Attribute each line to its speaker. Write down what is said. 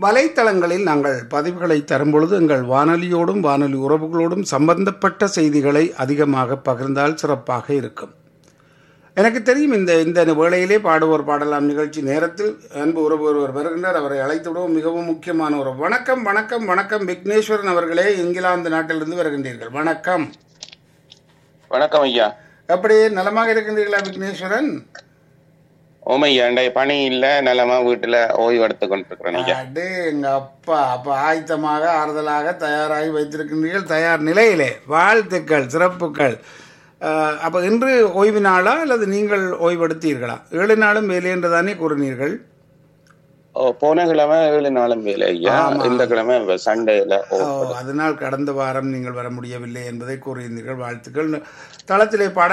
Speaker 1: வலைத்தளங்களில் நாங்கள் பதிவுகளை தரும்பொழுது எங்கள் வானொலியோடும் வானொலி உறவுகளோடும் சம்பந்தப்பட்ட செய்திகளை அதிகமாக பகிர்ந்தால் சிறப்பாக இருக்கும் எனக்கு தெரியும் இந்த இந்த வேளையிலே பாடுவோர் பாடலாம் நிகழ்ச்சி நேரத்தில் அன்பு உறவு ஒருவர் வருகின்றார் அவரை அழைத்து விடவும் மிகவும் முக்கியமான ஒரு வணக்கம் வணக்கம் வணக்கம் விக்னேஸ்வரன் அவர்களே இங்கிலாந்து நாட்டிலிருந்து வருகின்றீர்கள் வணக்கம்
Speaker 2: வணக்கம் ஐயா
Speaker 1: எப்படி நலமாக இருக்கின்றீர்களா விக்னேஸ்வரன்
Speaker 2: ஓமையா இன்றைய பணி இல்ல நலமா வீட்டுல ஓய்வு எடுத்து கொண்டிருக்கிறேன் ஐயா
Speaker 1: அடே எங்க அப்பா அப்ப ஆயத்தமாக ஆறுதலாக தயாராகி வைத்திருக்கின்றீர்கள் தயார் நிலையிலே வாழ்த்துக்கள் சிறப்புகள் அஹ், அப்ப இன்று ஓய்வு நாளா அல்லது நீங்கள் ஓய்வெடுத்தீர்களா ஏழு நாளும் வேலை என்று தானே கூறினீர்கள்
Speaker 2: ஓ, போன கிழமை ஏழு நாளும் வேலை ஐயா
Speaker 1: ஆமா.
Speaker 2: இந்த கிழமை சண்டேல
Speaker 1: ஓ, அதனால் கடந்த வாரம் நீங்கள் வர முடியவில்லை என்பதை கூறியிருந்தீர்கள் வாழ்த்துக்கள் தளத்திலே பாட